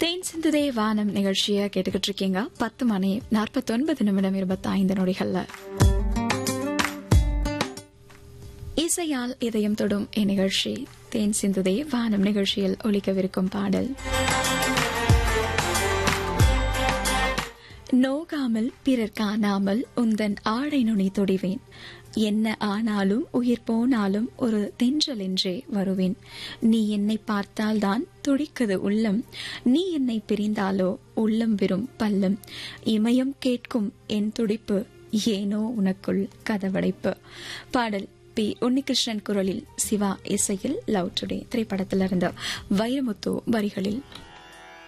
தேன் சிந்துதே வானம் நிகழ்ச்சியை கேட்டுக்கிட்டு இருக்கீங்க பத்து மணி நாற்பத்தொன்பது நிமிடம் இருபத்தைந்து நொடிகள்ல இசையால் இதயம் தொடும் இந்நிகழ்ச்சி தேன் சிந்துதே வானம் நிகழ்ச்சியில் ஒலிக்கவிருக்கும் பாடல் நோகாமல் பிறர் காணாமல் உந்தன் ஆடை நுனி தொடிவேன் என்ன ஆனாலும் உயிர் போனாலும் ஒரு தென்றலென்றே வருவேன் நீ என்னை பார்த்தால்தான் துடிக்குது உள்ளம் நீ என்னை பிரிந்தாலோ உள்ளம் வெறும் பல்லம் இமயம் கேட்கும் என் துடிப்பு ஏனோ உனக்குள் கதவடைப்பு பாடல் பி உன்னிகிருஷ்ணன் குரலில் சிவா இசையில் லவ் டுடே திரைப்படத்திலிருந்து வைரமுத்து வரிகளில்